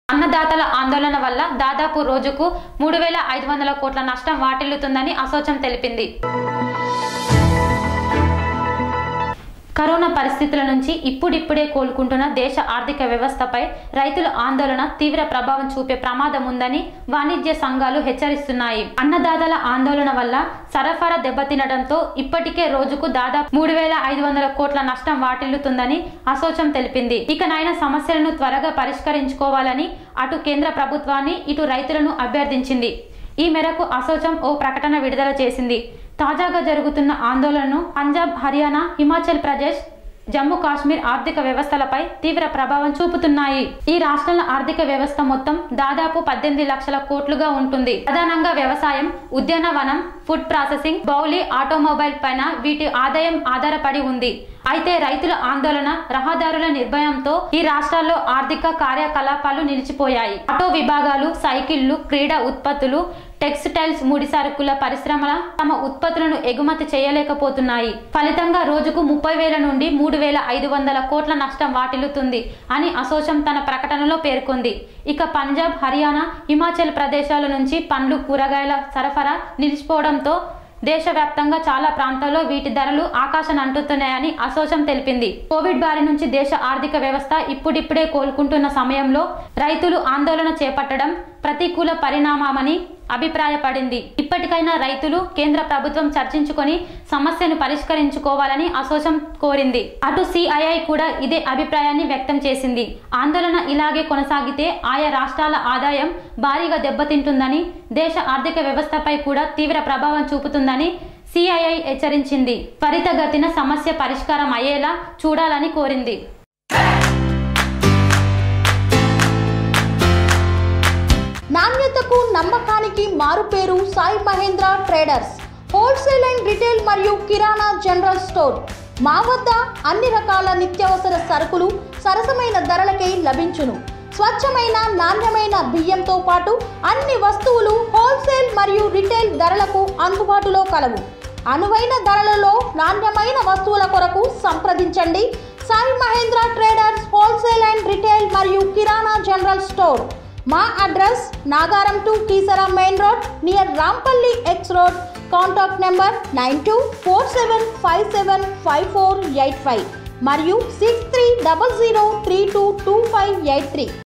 అన్నదాతల ఆందోళన వల్ల దాదాపు రోజుకు మూడు వేల ఐదు వందల కోట్ల నష్టం వాటిల్లుతుందని అసోచం తెలిపింది కరోనా పరిస్థితుల నుంచి ఇప్పుడిప్పుడే కోలుకుంటున్న దేశ ఆర్థిక వ్యవస్థపై రైతుల ఆందోళన తీవ్ర ప్రభావం చూపే ప్రమాదం ఉందని వాణిజ్య సంఘాలు హెచ్చరిస్తున్నాయి అన్నదాతల ఆందోళన వల్ల సరఫరా దెబ్బతినడంతో ఇప్పటికే రోజుకు దాదాపు మూడు వేల ఐదు వందల కోట్ల నష్టం వాటిల్లుతుందని అసోచం తెలిపింది ఇకనైనా సమస్యలను త్వరగా పరిష్కరించుకోవాలని అటు కేంద్ర ప్రభుత్వాన్ని ఇటు రైతులను అభ్యర్థించింది ఈ మేరకు అసోచం ఓ ప్రకటన విడుదల చేసింది తాజాగా జరుగుతున్న ఆందోళనను పంజాబ్ హర్యానా హిమాచల్ ప్రదేశ్ జమ్మూ కాశ్మీర్ ఆర్థిక వ్యవస్థలపై తీవ్ర ప్రభావం చూపుతున్నాయి ఈ రాష్ట్రాల ఆర్థిక వ్యవస్థ మొత్తం దాదాపు పద్దెనిమిది లక్షల కోట్లుగా ఉంటుంది ప్రధానంగా వ్యవసాయం ఉద్యానవనం ఫుడ్ ప్రాసెసింగ్ బౌలి ఆటోమొబైల్ పైన వీటి ఆదాయం ఆధారపడి ఉంది అయితే రైతుల ఆందోళన రహదారుల నిర్భయంతో ఈ రాష్ట్రాల్లో ఆర్థిక కార్యకలాపాలు నిలిచిపోయాయి ఆటో విభాగాలు సైకిళ్లు క్రీడా ఉత్పత్తులు టెక్స్టైల్స్ ముడి సరుకుల పరిశ్రమల తమ ఉత్పత్తులను ఎగుమతి చేయలేకపోతున్నాయి ఫలితంగా రోజుకు ముప్పై వేల నుండి మూడు వేల ఐదు వందల కోట్ల నష్టం వాటిల్లుతుంది అని అసోచం తన ప్రకటనలో పేర్కొంది ఇక పంజాబ్ హర్యానా హిమాచల్ ప్రదేశాల నుంచి పండ్లు కూరగాయల సరఫరా నిలిచిపోవడంతో దేశవ్యాప్తంగా చాలా ప్రాంతాల్లో వీటి ధరలు ఆకాశాన్ని అంటుతున్నాయని అసోచం తెలిపింది కోవిడ్ బారి నుంచి దేశ ఆర్థిక వ్యవస్థ ఇప్పుడిప్పుడే కోలుకుంటున్న సమయంలో రైతులు ఆందోళన చేపట్టడం ప్రతికూల పరిణామమని అభిప్రాయపడింది ఇప్పటికైనా రైతులు కేంద్ర ప్రభుత్వం చర్చించుకొని సమస్యను పరిష్కరించుకోవాలని అసోచం కోరింది అటు సిఐఐ కూడా ఇదే అభిప్రాయాన్ని వ్యక్తం చేసింది ఆందోళన ఇలాగే కొనసాగితే ఆయా రాష్ట్రాల ఆదాయం భారీగా దెబ్బతింటుందని దేశ ఆర్థిక వ్యవస్థపై కూడా తీవ్ర ప్రభావం చూపుతుందని సిఐఐ హెచ్చరించింది త్వరితగతిన సమస్య పరిష్కారం అయ్యేలా చూడాలని కోరింది నాణ్యతకు నమ్మకానికి మారుపేరు Sai Mahendra traders wholesale and retail మరియు కిరాణా జనరల్ స్టోర్ మా వద్ద అన్ని రకాల నిత్యావసర సరుకులు సరసమైన ధరలకే లభించును స్వచ్ఛమైన నాణ్యమైన బియ్యంతో పాటు అన్ని వస్తువులు హోల్సేల్ మరియు రిటైల్ ధరలకు అందుబాటులో కలవు అనువైన ధరలలో నాణ్యమైన వస్తువుల కొరకు సంప్రదించండి Sai Mahendra traders wholesale and retail మరియు కిరాణా జనరల్ స్టోర్ మా address Nagaram to Keesara main road near Rampally X road contact number nine two four seven five seven five four eight five మరియు six three double zero three two two five eight three